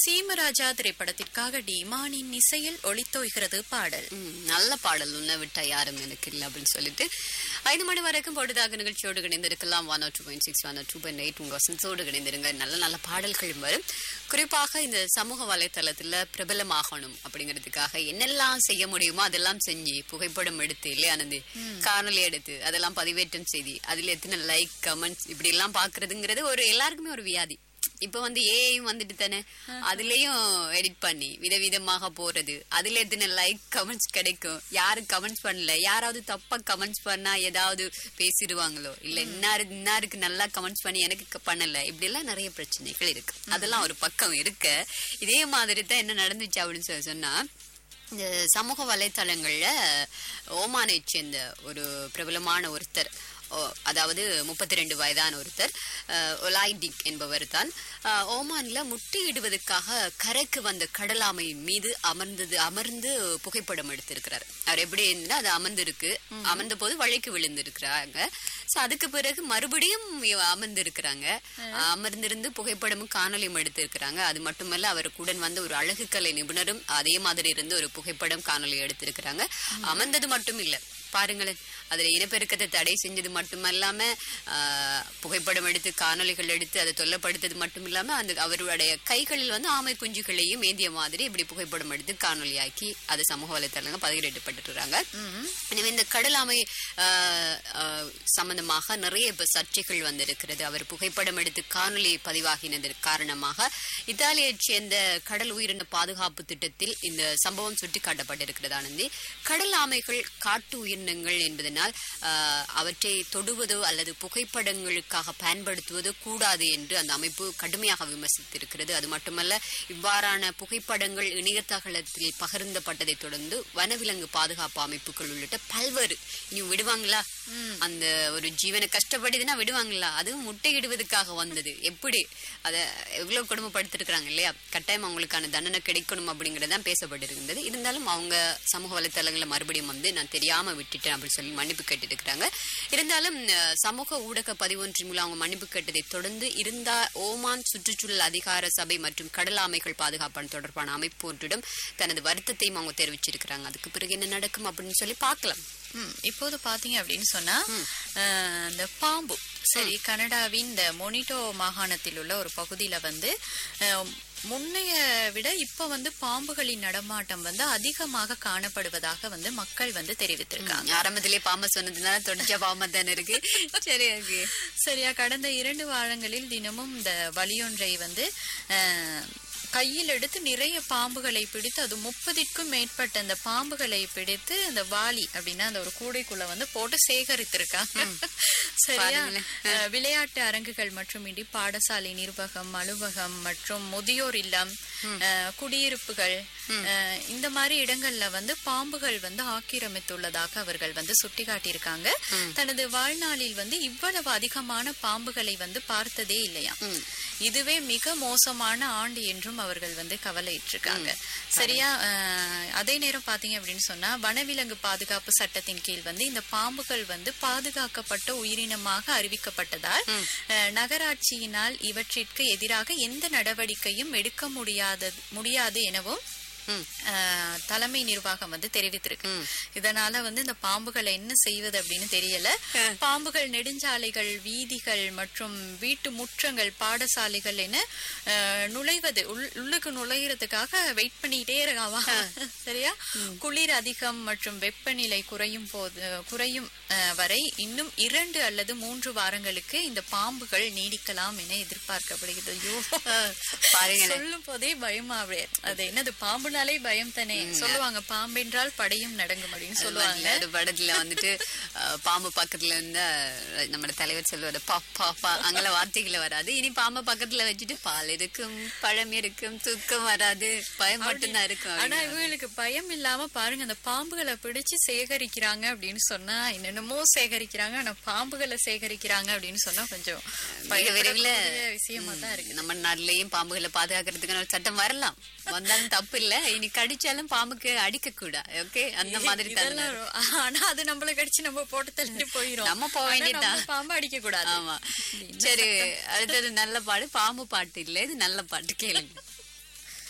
சீமராஜா திரைப்படத்திற்காக டி மானின் இசையில் ஒளித்தோய்கிறது பாடல் ம், நல்ல பாடல் உன்னை விட்டா யாரும் எனக்கு இல்லை அப்படின்னு சொல்லிட்டு ஐந்து மணி வரைக்கும் பொழுதாக நிகழ்ச்சியோடு இணைந்திருக்கலாம் one two point six one two point eight உங்க வசந்தோடு இணைந்திருங்க நல்ல நல்ல பாடல்கள் வரும் குறிப்பாக இந்த சமூக வலைத்தளத்துல பிரபலமாகணும் அப்படிங்கிறதுக்காக என்னெல்லாம் செய்ய முடியுமோ அதெல்லாம் செஞ்சு புகைப்படம் எடுத்து இல்லையா ஆனந்தி காணொலி எடுத்து அதெல்லாம் பதிவேற்றம் செய்தி அதுல எத்தனை லைக் கமெண்ட்ஸ் இப்படி எல்லாம் பாக்குறதுங்கிறது ஒரு எல்லாருக்குமே ஒரு வியாதி இப்ப வந்து ஏஐயும் வந்துட்டு தானே அதுலயும் எடிட் பண்ணி விதவிதமாக போறது அதுல எத்தனை லைக் கமெண்ட்ஸ் கிடைக்கும் யாரும் கமெண்ட்ஸ் பண்ணல யாராவது தப்பா கமெண்ட்ஸ் பண்ணா ஏதாவது பேசிடுவாங்களோ இல்ல இன்னாரு இன்னாருக்கு நல்லா கமெண்ட்ஸ் பண்ணி எனக்கு க- பண்ணல இப்படி எல்லாம் நிறைய பிரச்சனைகள் இருக்கு அதெல்லாம் ஒரு பக்கம் இருக்க இதே மாதிரி தான் என்ன நடந்துச்சு அப்படின்னு சொல்லி சொன்னா இந்த சமூக வலைத்தளங்கள்ல ஓமானை சேர்ந்த ஒரு பிரபலமான ஒருத்தர் ஓ, அதாவது முப்பத்தி ரெண்டு வயதான ஒருத்தர் அஹ், ஒலாய்டிக் என்பவர் தான் அஹ், ஓமான்ல முட்டையிடுவதற்காக கரைக்கு வந்த கடலாமை மீது அமர்ந்தது அமர்ந்து புகைப்படம் எடுத்திருக்கிறார் அவர் எப்படி இருந்தா அது அமர்ந்திருக்கு அமர்ந்த போது வழிக்கு விழுந்திருக்கிறாங்க சோ அதுக்கு பிறகு மறுபடியும் இவ அமர்ந்திருக்கிறாங்க அமர்ந்திருந்து புகைப்படமும் காணொலியும் எடுத்திருக்கிறாங்க அது மட்டுமல்ல அவருக்குடன் வந்த ஒரு அழகு கலை நிபுணரும் அதே மாதிரி இருந்து ஒரு புகைப்படம் காணொலி எடுத்திருக்கிறாங்க அமர்ந்தது மட்டும் இல்ல பாருங்களேன் அதுல இனப்பெருக்கத்தை தடை செஞ்சது மட்டுமல்லாம ஆஹ், புகைப்படம் எடுத்து காணொளிகள் எடுத்து அதை தொல்லப்படுத்தது மட்டும் இல்லாம அந்த அவருடைய கைகளில் வந்து ஆமை குஞ்சுகளையும் ஏந்திய மாதிரி இப்படி புகைப்படம் எடுத்து காணொலியாக்கி அது சமூக வலைத்தளங்கள் பதிவிடப்பட்டுறாங்க எனவே இந்த கடல் ஆமை ஆஹ், ஆஹ், சம்பந்தமாக நிறைய இப்ப சர்ச்சைகள் வந்திருக்கிறது அவர் புகைப்படம் எடுத்து காணொலி பதிவாகினது காரணமாக இத்தாலியைச் சேர்ந்த கடல் உயிரின பாதுகாப்பு திட்டத்தில் இந்த சம்பவம் சுட்டிக்காட்டப்பட்டிருக்கிறது ஆனந்தி கடல் ஆமைகள் காட்டு உயிரினங்கள் என்பதனால் ஆஹ், அவற்றை தொடுவதோ அல்லது புகைப்படங்களுக்காக பயன்படுத்துவதோ கூடாது என்று அந்த அமைப்பு கடுமையாக விமர்சித்திருக்கிறது அது மட்டுமல்ல இவ்வாறான புகைப்படங்கள் இணையதளத்தில் பகிர்ந்தப்பட்டதை தொடர்ந்து வனவிலங்கு பாதுகாப்பு அமைப்புகள் உள்ளிட்ட பல்வேறு இனி விடுவாங்களா அந்த ஒரு ஜீவனை கஷ்டப்படுதுன்னா விடுவாங்களா அதுவும் முட்டையிடுவதற்காக வந்தது எப்படி அத எவ்வளவு கொடுமைப்படுத்திருக்கிறாங்க இல்லையா கட்டாயம் அவங்களுக்கான தண்டனை கிடைக்கணும் அப்படிங்கறதான் பேசப்பட்டிருந்தது இருந்தாலும் அவங்க சமூக வலைத்தளங்களை மறுபடியும் வந்து நான் தெரியாம விட்டுட்டேன் அப்படின்னு சொல்லி மன்னிப்பு கேட்டு இருக்கிறாங்க இருந்தாலும் அஹ், சமூக ஊடக பதிவொன்றின் மூலம் அவங்க மன்னிப்பு கேட்டதை தொடர்ந்து இருந்தா ஓமான் சுற்றுச்சூழல் அதிகார சபை மற்றும் கடல் ஆமைகள் பாதுகாப்பான தொடர்பான அமைப்பு ஒன்றிடம் தனது வருத்தத்தையும் அவங்க தெரிவிச்சிருக்கிறாங்க அதுக்கு பிறகு என்ன நடக்கும் அப்படின்னு சொல்லி பார்க்கலாம் ம், இப்போது பாத்தீங்க அப்படின்னு சொன்னா அஹ், இந்த பாம்பு சரி கனடாவின் இந்த மொனிட்டோ மாகாணத்தில் உள்ள ஒரு பகுதியில வந்து அஹ், முன்னைய விட இப்ப வந்து பாம்புகளின் நடமாட்டம் வந்து அதிகமாக காணப்படுவதாக வந்து மக்கள் வந்து தெரிவித்திருக்காங்க ஆரம்பத்திலே பாம்பு சொன்னதுனால தொடர்ச்சியா பாம்பா தானே இருக்கு சரி ஓகே சரியா கடந்த இரண்டு வாரங்களில் தினமும் இந்த வலியொன்றை வந்து அஹ், கையில் எடுத்து நிறைய பாம்புகளை பிடித்து அது முப்பதிற்கும் மேற்பட்ட அந்த பாம்புகளை பிடித்து அந்த வாளி அப்படின்னா அந்த ஒரு கூடைக்குள்ள வந்து போட்டு சேகரித்திருக்காங்க சரியா பாருங்களேன். அஹ், விளையாட்டு அரங்குகள் மற்றும் இடி பாடசாலை நிர்வாகம் அலுவலகம் மற்றும் முதியோர் இல்லம் அஹ், குடியிருப்புகள் அஹ், இந்த மாதிரி இடங்கள்ல வந்து பாம்புகள் வந்து ஆக்கிரமித்துள்ளதாக அவர்கள் வந்து சுட்டிக்காட்டியிருக்காங்க தனது வாழ்நாளில் வந்து இவ்வளவு அதிகமான பாம்புகளை வந்து பார்த்ததே இல்லையா இதுவே மிக மோசமான ஆண்டு என்றும் அவர்கள் வந்து கவலையிட்டிருக்காங்க சரியா அஹ், அதே நேரம் பாத்தீங்க அப்படின்னு சொன்னா வனவிலங்கு பாதுகாப்பு சட்டத்தின் கீழ் வந்து இந்த பாம்புகள் வந்து பாதுகாக்கப்பட்ட உயிரினமாக அறிவிக்கப்பட்டதால் அஹ், நகராட்சியினால் இவற்றிற்கு எதிராக எந்த நடவடிக்கையும் எடுக்க முடியாத முடியாது எனவும் ம். அஹ், தலைமை நிர்வாகம் வந்து தெரிவித்திருக்கு இதனால வந்து இந்த பாம்புகளை என்ன செய்வது அப்படின்னு தெரியல பாம்புகள் நெடுஞ்சாலைகள் வீதிகள் மற்றும் வீட்டு முற்றங்கள் பாடசாலைகள் என அஹ், நுழைவது உள்- உள்ளுக்கு நுழையிறதுக்காக வெயிட் பண்ணிட்டே இருக்காவா சரியா குளிர் அதிகம் மற்றும் வெப்பநிலை குறையும் போது குறையும் அஹ், வரை இன்னும் இரண்டு அல்லது மூன்று வாரங்களுக்கு இந்த பாம்புகள் நீடிக்கலாம் என எதிர்பார்க்கப்படுகிறது ஐயோ பாருங்களேன். சொல்லும் போதே பயமாவே அது என்னது பாம்புனாலே பயம் தானே சொல்லுவாங்க பாம்பென்றால் படையும் நடங்கும் அப்படின்னு சொல்லுவாங்க ஒரு படத்துல வந்துட்டு அஹ், பாம்பு பக்கத்துல இருந்தா நம்ம தலைவர் சொல்லுவாரு பா பா பா அங்கெல்லாம் வார்த்தைகளை வராது இனி பாம்பை பக்கத்துல வச்சுட்டு பால் இருக்கும் பழம் இருக்கும் தூக்கம் வராது பயம் மட்டும்தான் இருக்கும் ஆனா அப்படின்னு. இவங்களுக்கு பயம் இல்லாம பாருங்க அந்த பாம்புகளை பிடிச்சு சேகரிக்கிறாங்க அப்படின்னு சொன்னா என்னென்னமோ சேகரிக்கிறாங்க ஆனா பாம்புகளை சேகரிக்கிறாங்க அப்படின்னு சொன்னா கொஞ்சம் மிக விரைவில் பயப்படக்கூடிய விஷயமா தான் இருக்கு நம்ம நாட்டிலையும் பாம்புகளை பாதுகாக்கிறதுக்கான ஒரு சட்டம் வரலாம் வந்தாலும் தப்பு இல்ல இனி கடிச்சாலும் பாம்புக்கு அடிக்க கூடாது ஓகே அந்த மாதிரி தான் இதெல்லாம் ரொ- ஆனா அது நம்மள கடிச்சு நம்ம போட்டு தள்ளிட்டு போயிரும் நம்ம போக ஆனா வேண்டியதுதான். நம்ம பாம்பு அடிக்க கூடாது ஆமா சரி அடுத்தது நல்ல பாடு பாம்பு பாட்டு இல்ல இது நல்ல பாட்டு கேளுங்க